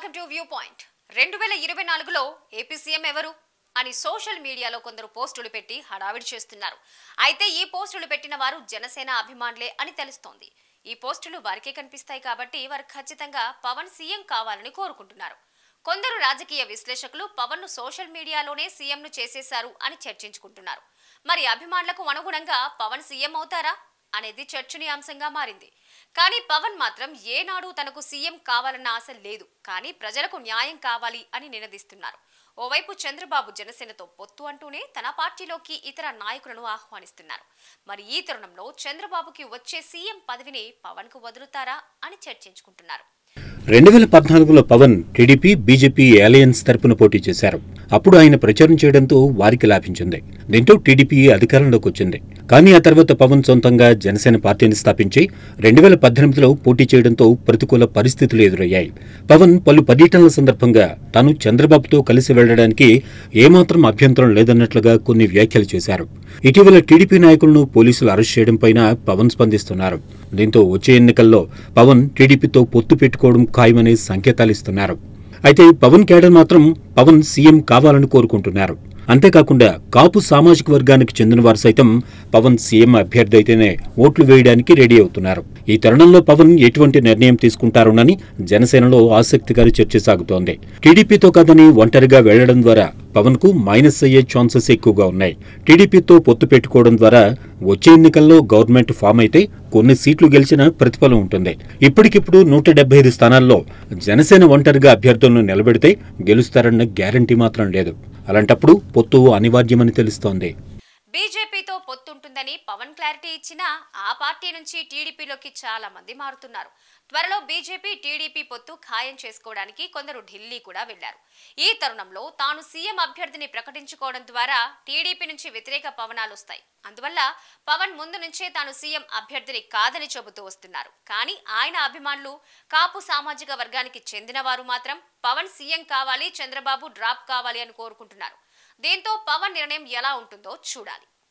welcome to view point రెండు వేల ఇరవై నాలుగులో ఏపీ సీఎం ఎవరు అని సోషల్ మీడియాలో కొందరు పోస్టులు పెట్టి హడావిడి చేస్తున్నారు అయితే ఈ పోస్టులు పెట్టిన వారు జనసేన అభిమానులే అని తెలుస్తోంది ఈ పోస్టులు వారికే కనిపిస్తాయి కాబట్టి వారు ఖచ్చితంగా పవన్ సీఎం కావాలని కోరుకుంటున్నారు కొందరు రాజకీయ విశ్లేషకులు పవన్ ను సోషల్ మీడియాలోనే సీఎంను చేసేశారు అని చర్చించుకుంటున్నారు మరి అభిమానులకు అనుగుణంగా పవన్ సీఎం అవుతారా అనేది చర్చనీయాంశంగా మారింది కానీ పవన్ మాత్రం ఏనాడు తనకు సీఎం కావాలన్న ఆశ లేదు కానీ ప్రజలకు న్యాయం కావాలి అని నినదిస్తున్నారు ఓవైపు చంద్రబాబు జనసేనతో పొత్తు అంటూనే తన పార్టీలోకి ఇతర నాయకులను ఆహ్వానిస్తున్నారు మరి ఈ తరుణంలో చంద్రబాబుకి వచ్చే సీఎం పదవిని పవన్ కు వదులుతారా అని చర్చించుకుంటున్నారు రెండు వేల పద్నాలుగులో పవన్ టీడీపీ బీజేపీ అలయన్స్ తరపున పోటీ చేశారు అప్పుడు ఆయన ప్రచారం చేయడంతో వారికి లాభించింది దీంతో టీడీపీ అధికారంలోకి వచ్చింది కానీ ఆ తర్వాత పవన్ సొంతంగా జనసేన పార్టీని స్థాపించి రెండు వేల పద్దెనిమిదిలో పోటీ చేయడంతో ప్రతికూల పరిస్థితులు ఎదురయ్యాయి పవన్ పలు పర్యటనల సందర్భంగా తాను చంద్రబాబుతో కలిసి వెళ్లడానికి ఏమాత్రం అభ్యంతరం లేదన్నట్లుగా కొన్ని వ్యాఖ్యలు చేశారు ఇటీవల టీడీపీ నాయకులను పోలీసులు అరెస్ట్ చేయడం పైన పవన్ స్పందిస్తున్నారు దీంతో వచ్చే ఎన్నికల్లో పవన్ టీడీపీతో పొత్తు పెట్టుకోవడం ఖాయమనే సంకేతాలిస్తున్నారు అయితే పవన్ కేడర్ మాత్రం పవన్ సీఎం కావాలని కోరుకుంటున్నారు అంతేకాకుండా కాపు సామాజిక వర్గానికి చెందిన వారు సైతం పవన్ సీఎం అభ్యర్థి అయితేనే ఓట్లు వేయడానికి రెడీ అవుతున్నారు ఈ తరుణంలో పవన్ ఎటువంటి నిర్ణయం తీసుకుంటారోనని జనసేనలో ఆసక్తికర చర్చ సాగుతోంది టీడీపీతో కాదని ఒంటరిగా వెళ్లడం ద్వారా పవన్ కు మైనస్ అయ్యే ఛాన్సెస్ ఎక్కువగా ఉన్నాయి టీడీపీతో పొత్తు పెట్టుకోవడం ద్వారా వచ్చే ఎన్నికల్లో గవర్నమెంట్ ఫామ్ అయితే కొన్ని సీట్లు గెలిచిన ప్రతిఫలం ఉంటుంది ఇప్పటికిప్పుడు నూట డెబ్బై ఐదు స్థానాల్లో జనసేన ఒంటరిగా అభ్యర్థులను నిలబెడితే గెలుస్తారన్న గ్యారంటీ మాత్రం లేదు అలాంటప్పుడు పొత్తు అనివార్యమని తెలుస్తోంది బీజేపీతో పొత్తుంటుందని పవన్ క్లారిటీ ఇచ్చినా ఆ పార్టీ నుంచి టీడీపీలోకి చాలా మంది మారుతున్నారు త్వరలో బీజేపీ టీడీపీ పొత్తు ఖాయం చేసుకోవడానికి కొందరు ఢిల్లీ కూడా వెళ్లారు ఈ తరుణంలో తాను సీఎం అభ్యర్థిని ప్రకటించుకోవడం ద్వారా టీడీపీ నుంచి వ్యతిరేక పవనాలు వస్తాయి అందువల్ల పవన్ ముందు నుంచే తాను సీఎం అభ్యర్థిని కాదని చెబుతూ వస్తున్నారు కానీ ఆయన అభిమానులు కాపు సామాజిక వర్గానికి చెందిన వారు మాత్రం పవన్ సీఎం కావాలి చంద్రబాబు డ్రాప్ కావాలి అని కోరుకుంటున్నారు దీంతో పవన్ నిర్ణయం ఎలా ఉంటుందో చూడాలి